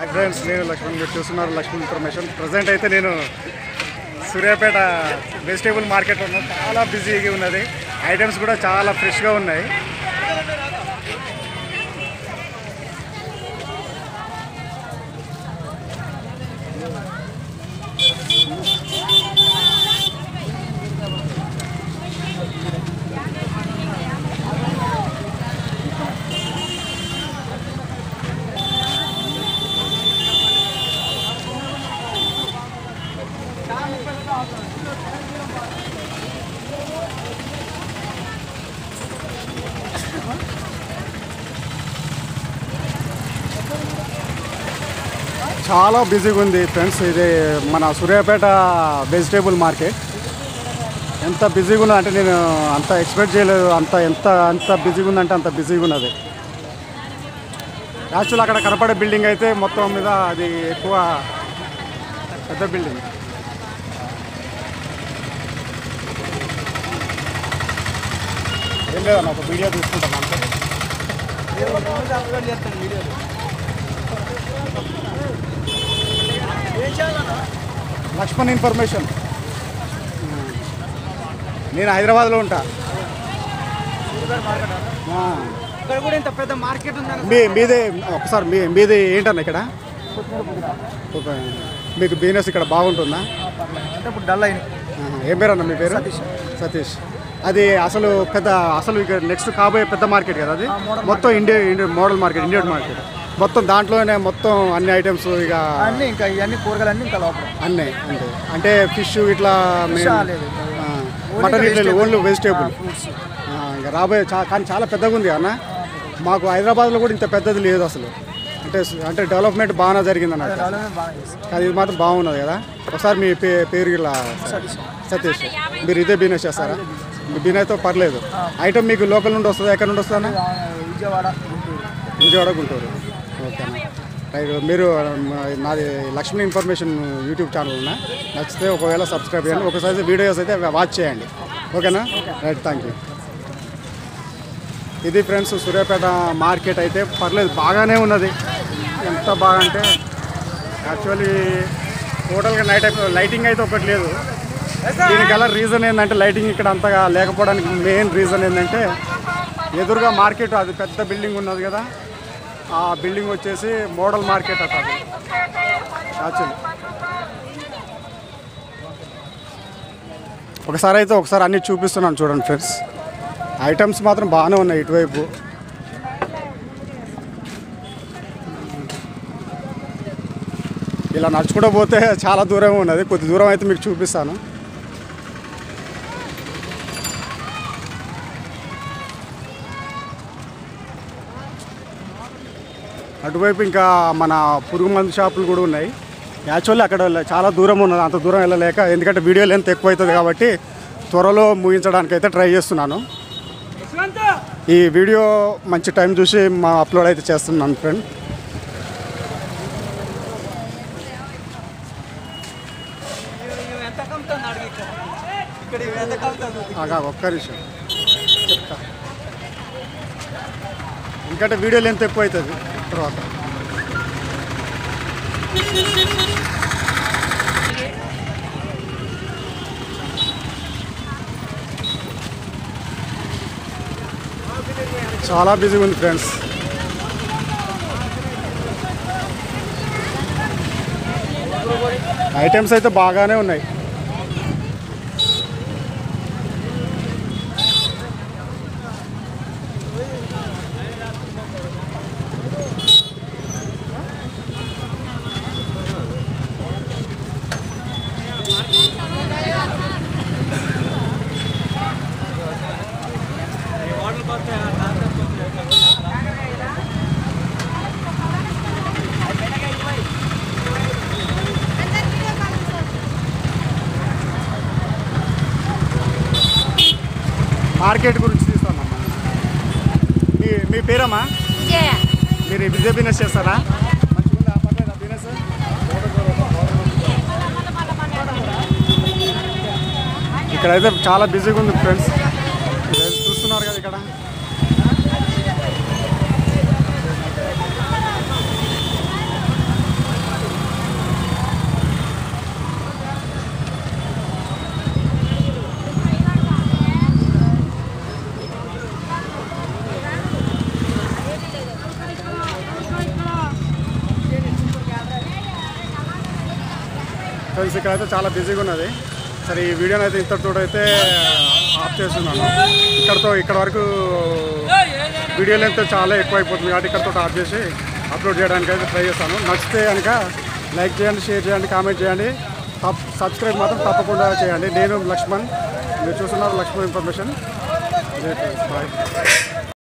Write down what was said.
Hi friends నేను లక్ష్మణ్ మీరు చూస్తున్నారు లక్ష్మణ్ ఇన్ఫర్మేషన్ ప్రజెంట్ అయితే నేను సూర్యాపేట వెజిటేబుల్ మార్కెట్లో ఉన్నాను చాలా బిజీగా ఉన్నది ఐటమ్స్ కూడా చాలా ఫ్రెష్గా ఉన్నాయి చాలా బిజీగా ఉంది ఫ్రెండ్స్ ఇది మన సూర్యాపేట వెజిటేబుల్ మార్కెట్ ఎంత బిజీగా ఉన్నది అంటే నేను అంత ఎక్స్పెక్ట్ చేయలేదు అంత ఎంత అంత బిజీగా ఉందంటే అంత బిజీగా ఉన్నది యాక్చువల్ అక్కడ కనపడే బిల్డింగ్ అయితే మొత్తం మీద అది ఎక్కువ పెద్ద బిల్డింగ్ ఏం లేదన్న ఒక వీడియో తీసుకుంటాను అంతే లక్ష్మణ్ ఇన్ఫర్మేషన్ నేను హైదరాబాద్లో ఉంటా ఆ. ఇక్కడ కూడా ఇంత పెద్ద మార్కెట్ ఉందని మీ మీదే ఒకసారి మీ మీది ఏంటన్న ఇక్కడ ఒక మీకు బిజినెస్ ఇక్కడ బాగుంటుందా అంటే ఇప్పుడు డల్ అయినాయి ఆహా. ఏం పేరు అన్న మీ పేరు సతీష్. సతీష్ అది అసలు పెద్ద అసలు ఇక నెక్స్ట్ కాబోయే పెద్ద మార్కెట్ కదా అది మోడల్ మొత్తం India India model market Indian market మొత్తం దాంట్లోనే మొత్తం అన్ని ఐటమ్స్ ఇక అన్ని ఇంకా ఇవన్నీ కూరగాయలు అన్ని ఇంకా లోపల అన్నీ అంటే అంటే ఫిష్ ఇట్లా Fish ఆ లేదు. మటన్ ఇట్లా vegetable. ఓన్లీ వెజిటేబుల్ ఫ్రూట్స్ ఇంకా రాబోయే చా కానీ చాలా పెద్దగా ఉంది అన్న మాకు హైదరాబాద్లో కూడా ఇంత పెద్దది లేదు అసలు అంటే అంటే డెవలప్మెంట్ బాగానే జరిగింది అన్నట్టు డెవలప్మెంట్ బాగా చేస్తారు కానీ ఇది మాత్రం బాగున్నది కదా ఒకసారి మీ పే పేరు ఇలా సతీష్. సతీష్ మీరు ఇదే బిజినెస్ చేస్తారా మీ బిజినెస్తో పర్లేదు ఐటమ్ మీకు లోకల్ నుండి వస్తుందా ఎక్కడ నుండి వస్తుందా ఆ, విజయవాడ గుంటూరు విజయవాడ గుంటూరు ఓకేనా రైట్ మీరు మ, నాది లక్ష్మీ ఇన్ఫర్మేషన్ యూట్యూబ్ ఛానల్ ఉన్నా నచ్చితే ఒకవేళ సబ్స్క్రైబ్ చేయండి ఒకసారి వీడియోస్ అయితే వాచ్ చేయండి ఓకేనా రైట్ థ్యాంక్ యూ ఇది ఫ్రెండ్స్ సూర్యాపేట మార్కెట్ అయితే పర్లేదు బాగానే ఉన్నది ఎంత బాగా అంటే యాక్చువల్లీ టోటల్గా నైట్ అయిపో లైటింగ్ అయితే ఒకటి లేదు దీనికి గల రీజన్ ఏంటంటే లైటింగ్ ఇక్కడ అంతగా లేకపోవడానికి మెయిన్ రీజన్ ఏంటంటే ఎదురుగా మార్కెట్ అది పెద్ద బిల్డింగ్ ఉన్నది కదా ఆ బిల్డింగ్ వచ్చేసి మోడల్ మార్కెట్ అట అది యాక్చువల్లీ ఒకసారి అయితే ఒకసారి అన్నీ చూపిస్తున్నాను చూడండి ఫ్రెండ్స్ ఐటమ్స్ మాత్రం బాగానే ఉన్నాయి ఇటువైపు ఇలా నడుచుకుంటూ పోతే చాలా దూరం ఉన్నది కొద్ది దూరం అయితే మీకు చూపిస్తాను అటువైపు ఇంకా మన పురుగు మందు షాపులు కూడా ఉన్నాయి యాక్చువల్లీ అక్కడ చాలా దూరం ఉన్నది అంత దూరం వెళ్ళలేక ఎందుకంటే వీడియో లెంత్ ఎక్కువ అవుతుంది కాబట్టి త్వరలో ముగించడానికి అయితే ట్రై చేస్తున్నాను ఈ వీడియో మంచి టైం చూసి మా అప్లోడ్ అయితే చేస్తున్నాను ఫ్రెండ్ ఎంత కమ్ముతుంది అడిగి ఇక్కడ ఇక్కడ ఇవి ఎంత కమ్ముతుంది ఆగా ఒక్క నిమిషం చెప్తా ఎందుకంటే వీడియో లెంత్ ఎక్కువ అవుతుంది తర్వాత చాలా బిజీగా ఉంది ఫ్రెండ్స్ ఐటమ్స్ అయితే బాగానే ఉన్నాయి మార్కెట్ గురించి తీస్తానమ్మా మీ మీ పేరమ్మా విజయ మీరు విజయ బిజినెస్ చేస్తారా మంచిగుందా? పర్లేదా బిజినెస్? ఇక్కడైతే చాలా బిజీగా ఉంది ఫ్రెండ్స్ ఇదైతే చూస్తున్నారు కదా ఇక్కడ ఫ్రెండ్స్ ఇక్కడ అయితే చాలా బిజీగా ఉన్నది సరే ఈ వీడియోని అయితే ఇంతటితో అయితే ఆఫ్ చేస్తున్నాను ఇక్కడతో ఇక్కడ వరకు వీడియో లెంత్ చాలా ఎక్కువ అయిపోతుంది కాబట్టి ఇక్కడతో ఆఫ్ చేసి అప్లోడ్ చేయడానికి అయితే ట్రై చేస్తాను నచ్చితే కనుక లైక్ చేయండి షేర్ చేయండి కామెంట్ చేయండి తప్ సబ్స్క్రైబ్ మాత్రం తప్పకుండా చేయండి నేను లక్ష్మణ్ మీరు చూస్తున్నారు లక్ష్మణ్ ఇన్ఫర్మేషన్ బాయ్